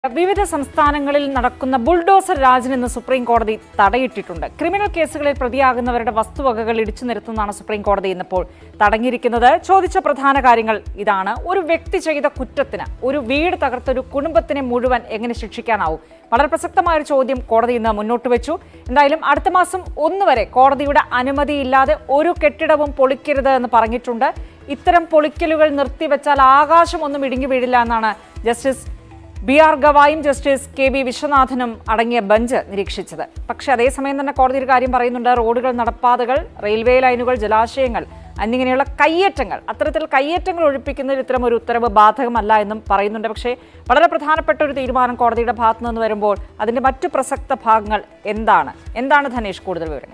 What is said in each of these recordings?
വിവിധ സംസ്ഥാനങ്ങളിൽ നടക്കുന്ന ബുൾഡോസർ രാജിന് ഇന്ന് സുപ്രീം കോടതി തടയിട്ടിട്ടുണ്ട് ക്രിമിനൽ കേസുകളിൽ പ്രതിയാകുന്നവരുടെ വസ്തുവകകൾ ഇടിച്ചു നിരത്തുന്നതാണ് സുപ്രീം കോടതി ഇന്നിപ്പോൾ തടഞ്ഞിരിക്കുന്നത് ചോദിച്ച പ്രധാന കാര്യങ്ങൾ ഇതാണ് ഒരു വ്യക്തി ചെയ്ത കുറ്റത്തിന് ഒരു വീട് തകർത്തൊരു കുടുംബത്തിനെ മുഴുവൻ എങ്ങനെ ശിക്ഷിക്കാനാവും വളരെ പ്രസക്തമായ ഒരു ചോദ്യം കോടതി ഇന്ന് മുന്നോട്ട് വെച്ചു എന്തായാലും അടുത്ത മാസം ഒന്ന് വരെ കോടതിയുടെ അനുമതിയില്ലാതെ ഒരു കെട്ടിടവും പൊളിക്കരുത് എന്ന് പറഞ്ഞിട്ടുണ്ട് ഇത്തരം പൊളിക്കലുകൾ നിർത്തിവെച്ചാൽ ആകാശം ഒന്നും ഇടുങ്ങി വീഴില്ല എന്നാണ് ജസ്റ്റിസ് ബി ആർ ഗവായും ജസ്റ്റിസ് കെ വി വിശ്വനാഥനും അടങ്ങിയ ബെഞ്ച് നിരീക്ഷിച്ചത് പക്ഷേ അതേസമയം തന്നെ കോടതി ഒരു കാര്യം പറയുന്നുണ്ട് റോഡുകൾ നടപ്പാതകൾ റെയിൽവേ ലൈനുകൾ ജലാശയങ്ങൾ എന്നിങ്ങനെയുള്ള കയ്യേറ്റങ്ങൾ അത്തരത്തിൽ കയ്യേറ്റങ്ങൾ ഒഴിപ്പിക്കുന്നതിൽ ഇത്തരം ഒരു ഉത്തരവ് ബാധകമല്ല എന്നും പറയുന്നുണ്ട് പക്ഷേ വളരെ പ്രധാനപ്പെട്ട ഒരു തീരുമാനം കോടതിയുടെ ഭാഗത്തു നിന്ന് വരുമ്പോൾ അതിന്റെ മറ്റു പ്രസക്ത ഭാഗങ്ങൾ എന്താണ് എന്താണ് ധനേഷ് കൂടുതൽ വിവരങ്ങൾ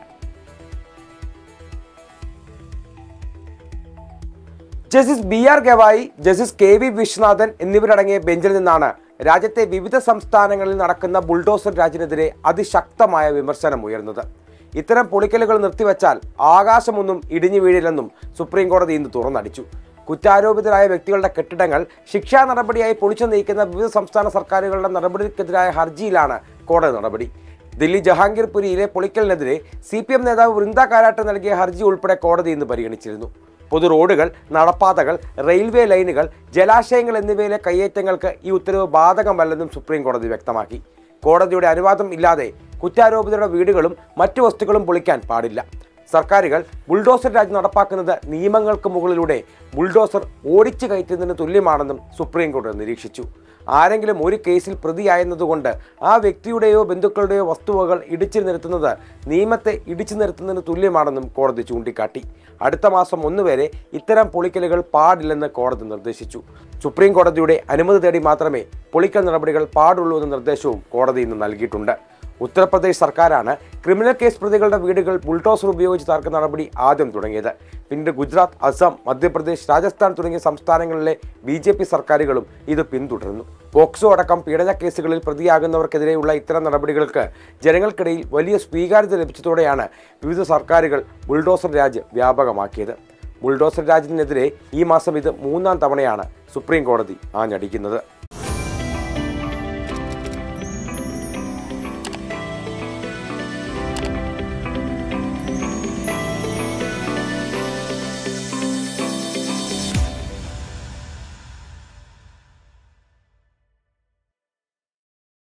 justice B R Gavai justice K V Viswanathan എന്നിവരടങ്ങിയ ബെഞ്ചിൽ നിന്നാണ് രാജ്യത്തെ വിവിധ സംസ്ഥാനങ്ങളിൽ നടക്കുന്ന ബുൾഡോസർ രാജിനെതിരെ അതിശക്തമായ വിമർശനം ഉയർന്നത് ഇത്തരം പൊളിക്കലുകൾ നിർത്തിവെച്ചാൽ ആകാശമൊന്നും ഇടിഞ്ഞു വീഴില്ലെന്നും സുപ്രീം കോടതി ഇന്ന് തുറന്നടിച്ചു കുറ്റാരോപിതരായ വ്യക്തികളുടെ കെട്ടിടങ്ങൾ ശിക്ഷാ നടപടിയായി പൊളിച്ചു നീക്കുന്ന വിവിധ സംസ്ഥാന സർക്കാരുകളുടെ നടപടിക്കെതിരായ ഹർജിയിലാണ് കോടതി നടപടി ദില്ലി ജഹാംഗീർപുരിയിലെ പൊളിക്കലിനെതിരെ സി പി എം നേതാവ് വൃന്ദ കാരാട്ട് നൽകിയ ഹർജി ഉൾപ്പെടെ കോടതി ഇന്ന് പരിഗണിച്ചിരുന്നു പൊതു റോഡുകൾ നടപ്പാതകൾ റെയിൽവേ ലൈനുകൾ ജലാശയങ്ങൾ എന്നിവയിലെ കയ്യേറ്റങ്ങൾക്ക് ഈ ഉത്തരവ് ബാധകമല്ലെന്നും സുപ്രീം കോടതി വ്യക്തമാക്കി കോടതിയുടെ അനുവാദം ഇല്ലാതെ കുറ്റാരോപിതരുടെ വീടുകളും മറ്റു വസ്തുക്കളും പൊളിക്കാൻ പാടില്ല സർക്കാരുകൾ ബുൾഡോസർ രാജ് നടപ്പാക്കുന്നത് നിയമങ്ങൾക്ക് മുകളിലൂടെ ബുൾഡോസർ ഓടിച്ചു കയറ്റുന്നതിന് തുല്യമാണെന്നും സുപ്രീം കോടതി നിരീക്ഷിച്ചു ആരെങ്കിലും ഒരു കേസിൽ പ്രതിയായെന്നതുകൊണ്ട് ആ വ്യക്തിയുടെയോ ബന്ധുക്കളുടെയോ വസ്തുവകൾ ഇടിച്ചു നിരത്തുന്നത് നിയമത്തെ ഇടിച്ചു നിരത്തുന്നതിന് തുല്യമാണെന്നും കോടതി ചൂണ്ടിക്കാട്ടി അടുത്ത മാസം ഒന്ന് വരെ ഇത്തരം പൊളിക്കലുകൾ പാടില്ലെന്ന് കോടതി നിർദ്ദേശിച്ചു സുപ്രീം കോടതിയുടെ അനുമതി തേടി മാത്രമേ പൊളിക്കൽ നടപടികൾ പാടുള്ളൂ എന്ന നിർദ്ദേശവും കോടതി ഇന്ന് നൽകിയിട്ടുണ്ട് ഉത്തർപ്രദേശ് സർക്കാരാണ് ക്രിമിനൽ കേസ് പ്രതികളുടെ വീടുകൾ ബുൾഡോസർ ഉപയോഗിച്ച് തകർക്കുന്ന നടപടി ആദ്യം തുടങ്ങിയത് പിന്നീട് ഗുജറാത്ത് അസം മധ്യപ്രദേശ് രാജസ്ഥാൻ തുടങ്ങിയ സംസ്ഥാനങ്ങളിലെ ബി ജെ പി സർക്കാരുകളും ഇത് പിന്തുടരുന്നു പോക്സോ അടക്കം പീഡന കേസുകളിൽ പ്രതിയാകുന്നവർക്കെതിരെയുള്ള ഇത്തരം നടപടികൾക്ക് ജനങ്ങൾക്കിടയിൽ വലിയ സ്വീകാര്യത ലഭിച്ചതോടെയാണ് വിവിധ സർക്കാരുകൾ ബുൾഡോസർ രാജ് വ്യാപകമാക്കിയത് ബുൾഡോസർ രാജിനെതിരെ ഈ മാസം ഇത് മൂന്നാം തവണയാണ് സുപ്രീം കോടതി ആഞ്ഞടിക്കുന്നത്